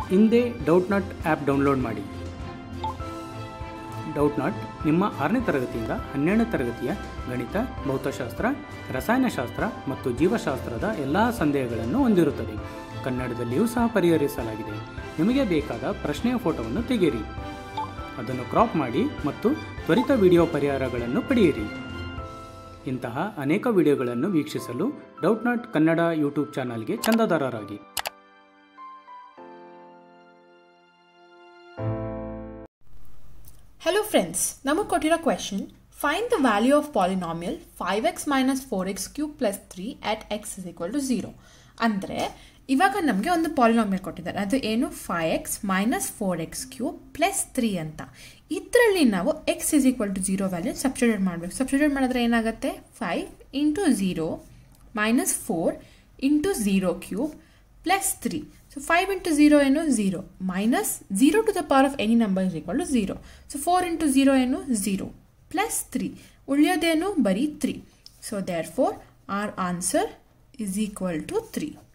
ಹಿಂದೆ doubt not app download ಮಾಡಿ doubt not ನಿಮ್ಮ ಆರನೇ ತರಗತಿಯಿಂದ ಹನ್ನೆರಡನೇ ತರಗತಿಯ ಗಣಿತ ಭೌತಶಾಸ್ತ್ರ ರಸಾಯನಶಾಸ್ತ್ರ ಮತ್ತು ಜೀವಶಾಸ್ತ್ರದ ಎಲ್ಲ ಸಂದೇಹಗಳನ್ನು ಹೊಂದಿರುತ್ತದೆ ಕನ್ನಡದಲ್ಲಿಯೂ ಸಹ ಪರಿಹರಿಸಲಾಗಿದೆ ನಿಮಗೆ ಬೇಕಾದ ಪ್ರಶ್ನೆಯ ಫೋಟೋವನ್ನು ತೆಗೆಯಿರಿ ಅದನ್ನು ಕ್ರಾಪ್ ಮಾಡಿ ಮತ್ತು ತ್ವರಿತ ವಿಡಿಯೋ ಪರಿಹಾರಗಳನ್ನು ಪಡೆಯಿರಿ ಇಂತಹ ಅನೇಕ ವಿಡಿಯೋಗಳನ್ನು ವೀಕ್ಷಿಸಲು ಡೌಟ್ ನಾಟ್ ಕನ್ನಡ ಯೂಟ್ಯೂಬ್ ಚಾನಲ್ಗೆ ಚಂದಾದಾರರಾಗಿ Hello friends, ನಮಗೆ ಕೊಟ್ಟಿರೋ question find the value of polynomial five x minus four x cube plus three at x is equal to zero ಅಂದರೆ ಇವಾಗ ನಮಗೆ ಒಂದು ಪಾಲಿನಾಮಿಯಲ್ ಕೊಟ್ಟಿದ್ದಾರೆ ಅದು ಏನು five x minus four x cube plus three ಅಂತ ಇದರಲ್ಲಿ ನಾವು x is equal to zero value substitute ಮಾಡಬೇಕು ಸಬ್ಸ್ಟಿಟ್ಯೂಟ್ ಮಾಡಿದ್ರೆ ಏನಾಗುತ್ತೆ five into zero minus four into zero cube plus three so five into zero ಏನು zero minus zero to the power of any number is equal to zero so four into zero ಏನು zero plus three ಉಳಿಯೋದೇನು ಬರೀ three so therefore our answer is equal to three